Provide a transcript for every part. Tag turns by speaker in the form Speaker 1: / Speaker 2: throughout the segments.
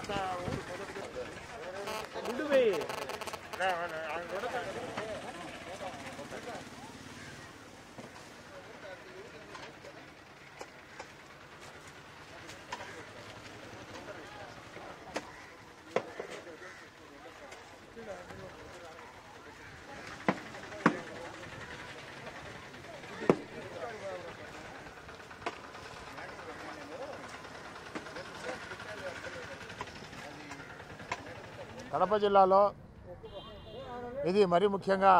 Speaker 1: కడప జిల్లాలో ఇది మరీ ముఖ్యంగా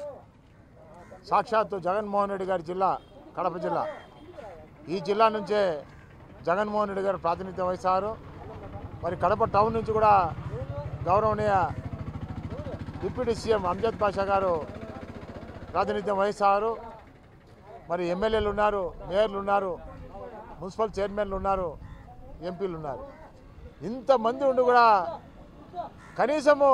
Speaker 1: సాక్షాత్తు జగన్మోహన్ రెడ్డి గారి జిల్లా కడప జిల్లా ఈ జిల్లా నుంచే జగన్మోహన్ రెడ్డి గారు ప్రాతినిధ్యం వహిస్తారు మరి కడప టౌన్ నుంచి కూడా గౌరవనీయ డిప్యూటీ సీఎం అంజద్ బాషా గారు ప్రాతినిధ్యం వహిస్తారు మరి ఎమ్మెల్యేలు ఉన్నారు మేయర్లు ఉన్నారు మున్సిపల్ చైర్మన్లు ఉన్నారు ఎంపీలు ఉన్నారు ఇంతమంది ఉండి కూడా కనీసము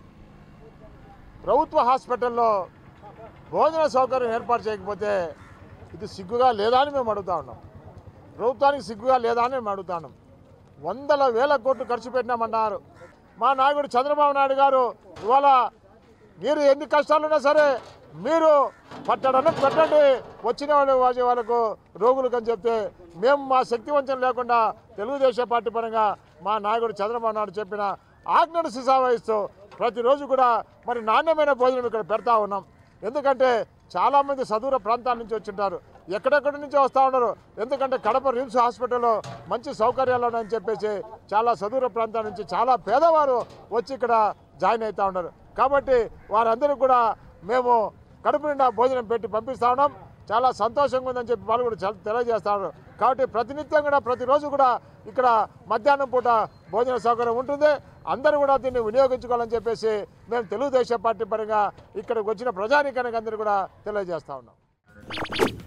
Speaker 1: ప్రభుత్వ హాస్పిటల్లో భోజన సౌకర్యం ఏర్పాటు చేయకపోతే ఇది సిగ్గుగా లేదా అని మేము అడుగుతా ఉన్నాం ప్రభుత్వానికి సిగ్గుగా లేదా అని మేము అడుగుతా ఉన్నాం వందల వేల కోట్లు ఖర్చు పెట్టినామన్నారు మా నాయకుడు చంద్రబాబు నాయుడు గారు ఇవాళ మీరు ఎన్ని కష్టాలున్నా సరే మీరు పట్టడను పెట్టండి వచ్చిన వాళ్ళు వచ్చే వాళ్ళకు రోగులకు అని చెప్తే మేము మా శక్తి వంచన లేకుండా తెలుగుదేశం పార్టీ పరంగా మా నాయకుడు చంద్రబాబు నాయుడు చెప్పిన ఆజ్ఞను శిశావహిస్తూ ప్రతిరోజు కూడా మరి నాణ్యమైన భోజనం ఇక్కడ పెడతా ఉన్నాం ఎందుకంటే చాలామంది సదూర ప్రాంతాల నుంచి వచ్చింటారు ఎక్కడెక్కడి నుంచి వస్తూ ఉన్నారు ఎందుకంటే కడప రిమ్స్ హాస్పిటల్లో మంచి సౌకర్యాలు ఉన్నాయని చెప్పేసి చాలా సదూర ప్రాంతాల నుంచి చాలా పేదవారు వచ్చి ఇక్కడ జాయిన్ అవుతూ ఉన్నారు కాబట్టి వారందరికీ కూడా మేము కడుపు నిండా భోజనం పెట్టి పంపిస్తా ఉన్నాం చాలా సంతోషంగా ఉందని చెప్పి వాళ్ళు కూడా చాలా తెలియజేస్తారు కాబట్టి ప్రతినిత్యం కూడా ప్రతిరోజు కూడా ఇక్కడ మధ్యాహ్నం పూట భోజన సౌకర్యం ఉంటుంది అందరూ కూడా దీన్ని వినియోగించుకోవాలని చెప్పేసి మేము తెలుగుదేశం పార్టీ పరంగా ఇక్కడికి వచ్చిన ప్రజానీకానికి అందరూ కూడా తెలియజేస్తా ఉన్నాం